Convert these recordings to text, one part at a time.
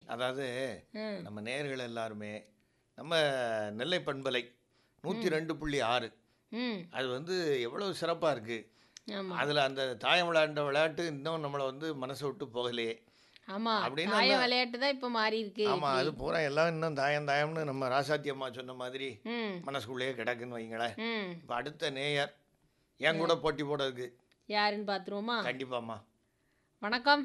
அதாவது ம் நம்ம நேர்கள் எல்லாருமே நம்ம நெல்லை பண்பலை நூற்றி ரெண்டு புள்ளி ஆறு ம் அது வந்து எவ்வளோ சிறப்பாக இருக்குது ஆமாம் அதில் அந்த தாயம் விளையாண்ட விளையாட்டு இன்னும் நம்மளை வந்து மனசை விட்டு போகலையே ஆமாம் அப்படின்னு தாய அந்த- விளையாட்டு தான் இப்போ மாறி இருக்கு ஆமாம் அது பூரா எல்லாம் இன்னும் தாயம் தாயம்னு நம்ம ராசாத்தி அம்மா சொன்ன மாதிரி ம் மனசுக்குள்ளேயே கிடக்குன்னு வைங்களேன் ம் இப்போ அடுத்த நேயர் என் கூட போட்டி போடுறதுக்கு யாருன்னு பார்த்துருவோமா கண்டிப்பாம்மா வணக்கம்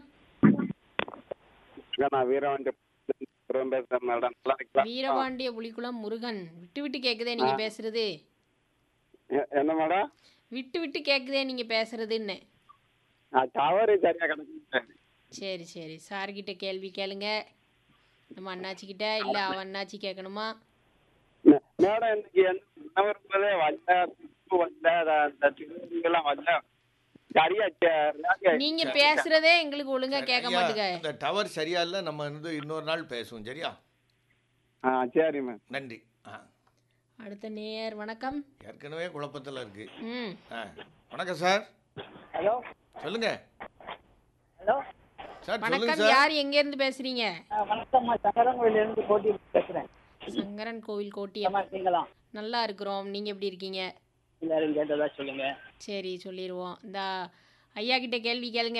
நான் வீரவாண்டி பேசுறேன் மேடம் நல்லா இருக்கீங்களா? வீரபாண்டிய புலிக்குளம் முருகன் விட்டு விட்டு கேக்குதே நீங்க பேசுறது எ- என்ன மேடம் விட்டு விட்டு கேக்குதே நீங்க பேசுறதுன்னு டவரு சரியா கிடக்கு சரி சரி சார் கிட்ட கேள்வி கேளுங்க நம்ம அண்ணாச்சி கிட்ட இல்ல அவன் அண்ணாச்சி கேட்கணுமா மேடம் இன்னைக்கு என்ன வரும்போதே வரல திருப்பு வரல அத- அந்த திருவிழாலாம் வரல சரியா சே- நீங்க பேசுறதே எங்களுக்கு ஒழுங்கா கேட்க ஐயா, மாட்டுங்க இந்த டவர் சரியா இல்லை நம்ம வந்து இன்னொரு நாள் பேசுவோம் சரியா ஆ சரி மேம் நன்றி ஆ அடுத்த நேயர் வணக்கம் ஏற்கனவே குழப்பத்தில் இருக்கு ம் ஆ வணக்கம் சார் ஹலோ சொல்லுங்க ஹலோ சார் சொல்லுங்க வணக்கம் சார் யார் எங்க இருந்து பேசுறீங்க வணக்கம்மா சங்கரங்கோயிலேருந்து போட்டி பேசுகிறேன் சங்கரன் கோவில் கோட்டியம் ஏமா இருக்கீங்களா நல்லா இருக்கிறோம் நீங்க எப்படி இருக்கீங்க எல்லாரும் கேட்டதா சொல்லுங்க சரி சொல்லிடுவோம் இந்த ஐயா கிட்ட கேள்வி கேளுங்க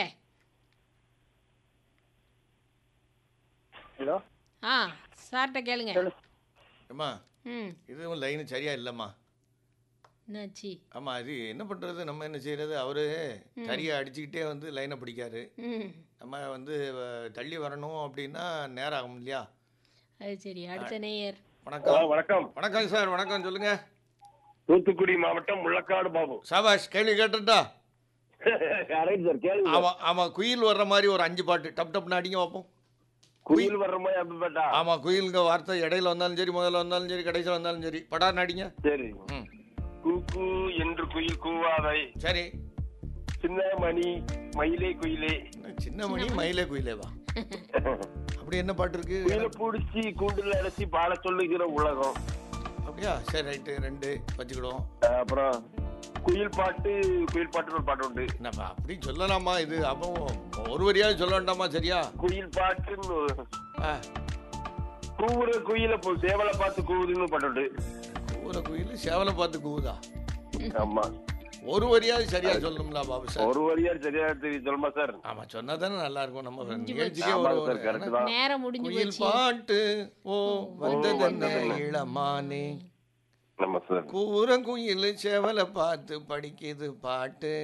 ஹலோ ஆ சார்கிட்ட கேளுங்க அம்மா ம் இதுவும் லைனு சரியா இல்லைம்மா என்னாச்சு ஆமாம் அது என்ன பண்ணுறது நம்ம என்ன செய்கிறது அவர் சரியை அடிச்சுக்கிட்டே வந்து லைனை பிடிக்காரு ம் நம்ம வந்து அஹ், தள்ளி வரணும் அப்படின்னா நேரம் ஆகும் இல்லையா அது சரி அடுத்த நேயர் வணக்கம் வணக்கம் வணக்கம் சார் வணக்கம் சொல்லுங்க தூத்துக்குடி மாவட்டம் முள்ளக்காடு பாபு சாபாஷ் கேள்வி கேட்டுட்டா ரைட் சார் கேளுங்க ஆமாம் ஆமாம் குயில் வர்ற மாதிரி ஒரு அஞ்சு பாட்டு டப் டப்னு அடிங்க பார்ப்போம் குயில் வர்ற மாதிரி அப்படிப்பட்டா ஆமாம் குயிலுங்க வார்த்தை இடையில வந்தாலும் சரி முதல்ல வந்தாலும் சரி கடைசியில் வந்தாலும் சரி படார் அடிங்க சரி ம் கூ கூ என்று குயில் கூவாதை சரி சின்ன மணி மயிலே குயிலே என்ன சின்ன மணி மயிலே குயிலேவா அப்படி என்ன பாட்டு இருக்கு குயில புடிச்சு கூண்டுல அடைச்சி பாட சொல்லுகிற உலகம் அப்படியா சரி ரைட்டு ரெண்டு வச்சுக்கிடுவோம் அஹ் அப்புறம் குயில் பாட்டு குயில் பாட்டு ஒரு பாட்டு உண்டு நம்ம அப்படி சொல்லலாமா இது அப்போ ஒரு வரியாவது சொல்ல வேண்டாமா சரியா குயில் பாட்டுன்னு ஆ கூவுற குயில போ- சேவலை பார்த்து கூவுதுன்னு பாட்டு உண்டு கூற குயில் சேவலை பார்த்து கூவுதா ஆமா ஒரு வரியாவது சரியா சொல்லணும்ல பாபு சார் ஒரு வரியார் சரியா தெரியும் சொல்லுமா சார் ஆமா சொன்னா தானே நல்லா இருக்கும் நம்ம முடிஞ்சு நிகழ்ச்சிக்கே ஆமாங்க ஒரு சார் கரெக்ட் தான் நேரம் முடிஞ்சு குயில் போச்சு பாட்டு ஓ வந்ததென்ன வந்ததென்ன. இளமானே ஆமா சார் கூற குயில் சேவலை பார்த்து படிக்குது பாட்டு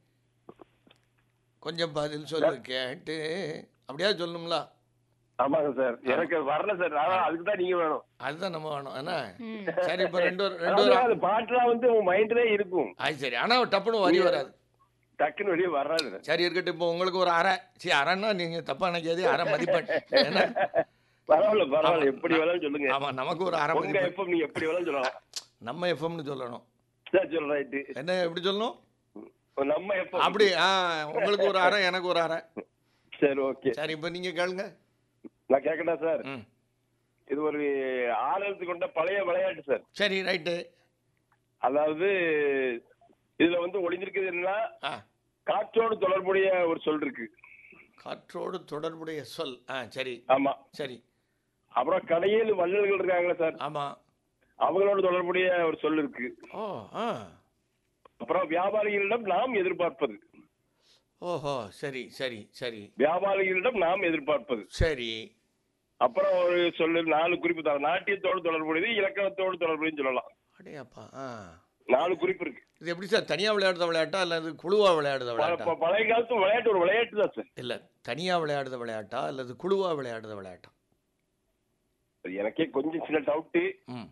கொஞ்சம் பதில் சொல்லு கேட்டு அப்படியா சொல்லணும்ல ஆமாங்க சார் எனக்கு வரல சார் அதான் அதுக்கு தான் நீங்க வேணும் அதுதான் நம்ம வேணும் என்ன ம் சரி இப்போ ரெண்டு ஒரு- ரெண்டு அதாவது ஒரு அது பாட்டுலாம் வந்து உங்க மைண்ட்லயே இருக்கும் அது சரி ஆனா டப்புன்னு வரி வராது டக்குன்னு வெளியே வராது சரி இருக்கட்டும் இப்போ உங்களுக்கு ஒரு அரை சரி அரைன்னா நீங்க தப்பா நினைக்காதே அரை மதிப்பெண் என்ன பரவாயில்ல பரவாயில்ல ஆமா. எப்படி வேணாலும் சொல்லுங்க ஆமா நமக்கு ஒரு அரை உங்க மதிப்பெண் எப்ப நீங்க எப்படி வேணாலும் சொல்லலாம் நம்ம எஃப்எம்னு சொல்லணும் சரி சொல்ல ரைட்டு என்ன எப்படி சொல்லணும் நம்ம எப்ப அப்படி ஆ உங்களுக்கு ஒரு அரை எனக்கு ஒரு அரை சரி ஓகே சரி இப்போ நீங்க கேளுங்க நான் கேட்கட்டா சார் ம் இது ஒரு ஆளுநத்து கொண்ட பழைய விளையாட்டு சார் சரி ரைட்டு அதாவது இதுல வந்து ஒளிஞ்சிருக்குது என்ன ஆ காற்றோடு தொடர்புடைய ஒரு சொல் இருக்கு காற்றோடு தொடர்புடைய சொல் ஆ சரி ஆமா சரி அப்புறம் கடையில் வள்ளல்கள் இருக்காங்களே சார் ஆமா அவங்களோட தொடர்புடைய ஒரு சொல் இருக்கு ஓ ஆ அப்புறம் வியாபாரிகளிடம் நாம் எதிர்பார்ப்பது ஓஹோ சரி சரி சரி வியாபாரிகளிடம் நாம் எதிர்பார்ப்பது சரி அப்புறம் ஒரு சொல்லு நாலு குறிப்பு தர நாட்டியத்தோடு தொடர்புடையது இலக்கணத்தோடு தொடர்புடையது சொல்லலாம் அடேப்பா ஆ நாலு குறிப்பு இருக்கு இது எப்படி சார் தனியா விளையாடுற விளையாட்டா அல்லது குழுவா விளையாடுற ப- விளையாட்டா ப- பழைய காலத்து விளையாட்டு ஒரு விளையாட்டு தான் சார் இல்ல தனியா விளையாடுற விளையாட்டா அல்லது குழுவா விளையாடுற விளையாட்டா அது எனக்கே கொஞ்சம் சின்ன டவுட்டு ம்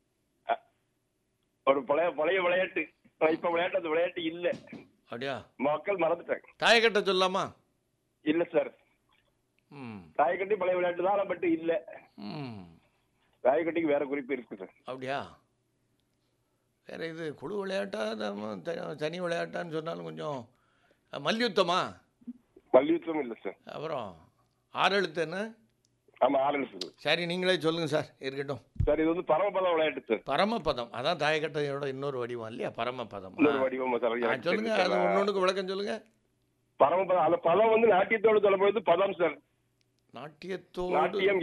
ஒரு பழைய பழைய விளையாட்டு ஆனா இப்ப விளையாட்டு அந்த விளையாட்டு இல்ல அப்படியா மக்கள் மறந்துட்டாங்க தாயக்கட்டை சொல்லலாமா இல்ல சார் ம் தாயக்கட்டி பழைய விளையாட்டு தான் பட் இல்ல ம் தாயக்கட்டிக்கு வேற குறிப்பு இருக்கு சார் அப்படியா வேற இது குழு விளையாட்டா நம்ம த- தனி விளையாட்டான்னு சொன்னாலும் கொஞ்சம் அஹ், மல்யுத்தமா மல்யுத்தம் இல்ல சார் அப்புறம் ஆறு எழுத்து என்ன ஆமா ஆறு சார் சரி நீங்களே சொல்லுங்க சார் இருக்கட்டும் சார் இது வந்து பரமபதம் விளையாட்டு சார் பரமபதம் அதான் தாயக்கட்டையோட இன்னொரு வடிவம் இல்லையா பரமபதம் இன்னொரு ஆ. வடிவம் சார் ஆ, எனக்கு சொல்லுங்க தெரியல அது சார். ஒன்னொன்றுக்கு விளக்கம் சொல்லுங்க பரமபதம் அந்த பதம் வந்து நாட்டியத்தோடு தொடர்புடையது பதம் சார் நாட்டியத்தோடு நாட்டியம்